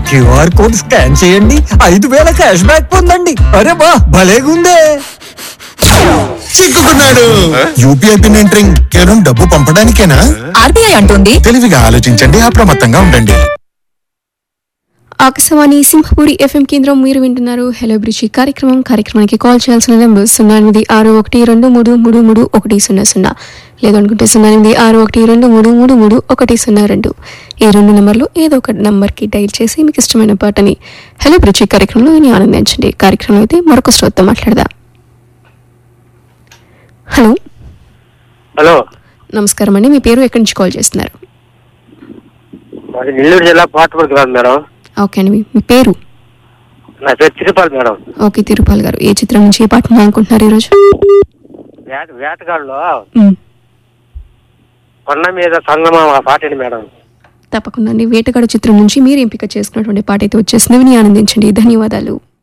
QR code scan చేయండి ఐదు వేల క్యాష్ బ్యాక్ పొందండి అరే బా భలేగుందే చిక్కుకున్నాడు యూపీఐ పిన్ ఎంటరింగ్ కేవలం డబ్బు పంపడానికేనా ఆర్బీఐ అంటోంది తెలివిగా ఆలోచించండి అప్రమత్తంగా ఉండండి ఆకాశవాణి సింహపూరి ఎఫ్ఎం కేంద్రం మీరు వింటున్నారు హలో బ్రిచి కార్యక్రమం కార్యక్రమానికి కాల్ చేయాల్సిన నెంబర్ సున్నా ఎనిమిది ఆరు ఒకటి రెండు మూడు మూడు మూడు ఒకటి సున్నా సున్నా లేదనుకుంటే సున్నా ఎనిమిది ఆరు ఒకటి రెండు మూడు మూడు మూడు ఒకటి సున్నా రెండు ఈ రెండు నెంబర్లు ఏదో ఒక నెంబర్కి డైల్ చేసి మీకు ఇష్టమైన పాటని హలో బ్రిచి కార్యక్రమంలో విని ఆనందించండి కార్యక్రమం అయితే మరొక శ్రోతతో మాట్లాడదాం హలో హలో నమస్కారం అండి మీ పేరు ఎక్కడి నుంచి కాల్ చేస్తున్నారు మాది నెల్లూరు జిల్లా పాటపూర్ గ్రామం మేడం ఓకే అండి మీ- మీ పేరు నా పేరు తిరుపాల్ మేడం ఓకే తిరుపాల్ గారు ఏ చిత్రం నుంచి ఏ పాట అనుకుంటున్నారు ఈరోజు వేట వేటగాడులో మ్. కొండ మీద సంగమం ఆ పాటని మేడం తప్పకుండా అండి వేటగాడు చిత్రం నుంచి మీరు ఎంపిక చేసుకున్నటువంటి పాట అయితే వచ్చేసింది విని ఆనందించండి ధన్యవాదాలు